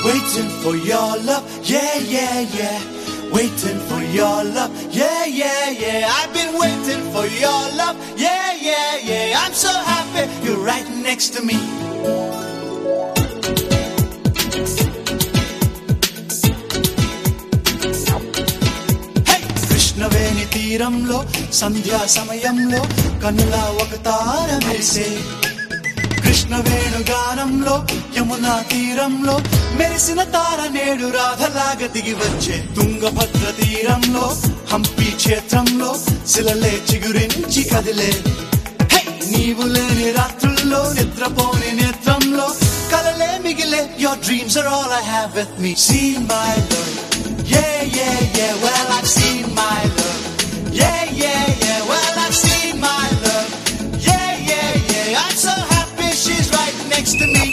Waiting for your love, yeah, yeah, yeah. Waiting for your love, yeah, yeah, yeah. I've been waiting for your love, yeah, yeah, yeah. I'm so happy you're right next to me. హే! కృష్ణవేణి తీరంలో సంధ్యా సమయంలో కనుల ఒక తార మెరిసే కృష్ణవేణు గానంలో యమునా తీరంలో మెరిసిన తార నేడు రాధలాగా దిగి వచ్చే తుంగభద్ర తీరంలో హంపి క్షేత్రంలో శిలలే చిగురించి కదిలే హే! నీవు లేని రాత్రుల్లో నిద్రపోని నేత్రంలో కలలే మిగిలే your dreams are all I have with me see my love Yeah, yeah, yeah, well I've seen my love. Yeah, yeah, yeah, well I've seen my love. Yeah, yeah, yeah, I'm so happy she's right next to me.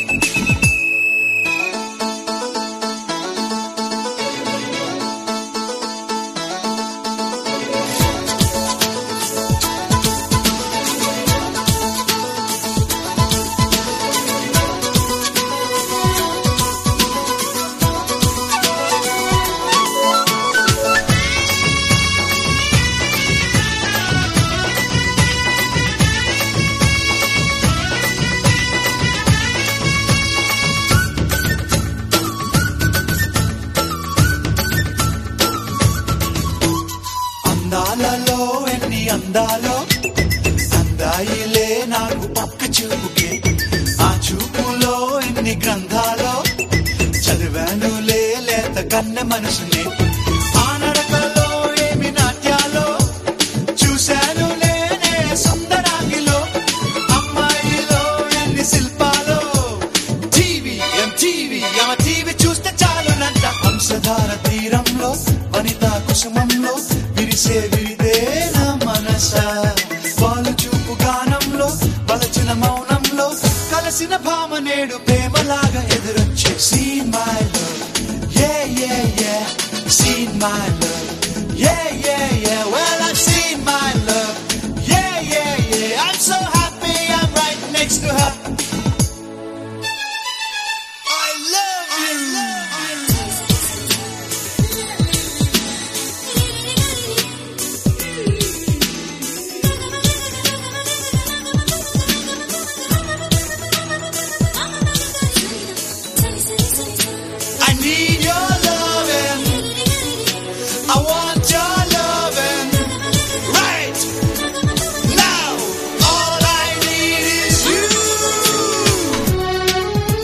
అందాలలో ఎన్ని అందాలో అందాయిలే నాకు పక్క చూపుకే ఆ చూపులో ఎన్ని గ్రంథాలో చదివానులే లేత కన్నె మనసునే ఆ నడకలో ఏమి నాట్యాలో చూశాను నేనే సుందరాంగిలో అమ్మాయిలో ఎన్ని శిల్పాలో టీవీ ఎం టీవీ ఎమ టీవీ చూస్తే చాలునంట వంశధార తీరంలో వనితా కుసుమంలో విరిసే విరిదే నా మనస వాళ్ళు చూపు గానంలో బలచిన మౌనంలో కలసిన భామ నేడు ప్రేమలాగా ఎదురొచ్చే scene my love yeah yeah yeah seen my love yeah yeah yeah well I've seen my love yeah yeah yeah I'm so happy I'm right next to her I love you. I need your loving. I want your loving. Right now, all I need is you.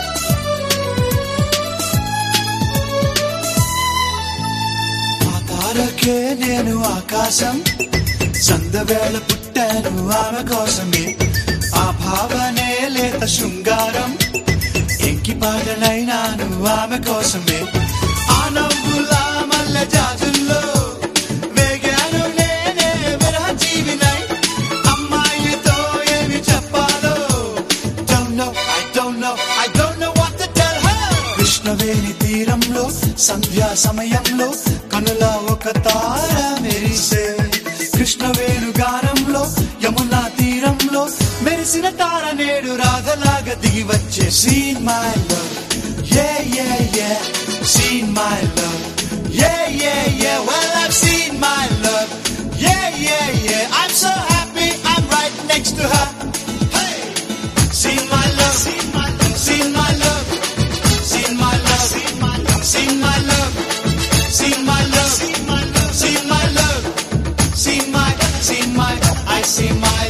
ఆ తారకే నేను ఆకాశం సందవేళ పుట్టాను ఆమె కోసమే ఆ భావనే లేత శృంగారం ఎంకి పాటనైనాను ఆమె కోసమే ఆ నవ్వులా మల్ల జాజుల్లో వేగాను నేనే విరహ జీవినై అమ్మాయితో ఏమి చెప్పాలో don't know, I don't know, I don't know what to tell her. Krishnaveni తీరంలో సంధ్యా సమయంలో కనుల ఒక తార మెరిసే కృష్ణవేణు గానంలో యమునా తీరంలో మెరిసిన తార నేడు రాధలాగా దిగి వచ్చే scene my love yeah yeah yeah seen my love yeah yeah yeah well I've seen my love yeah yeah yeah I'm so happy I'm right next to her hey seen my love seen my love seen my love seen my love seen my love seen my love seen my love seen my love seen my love seen my seen my I see my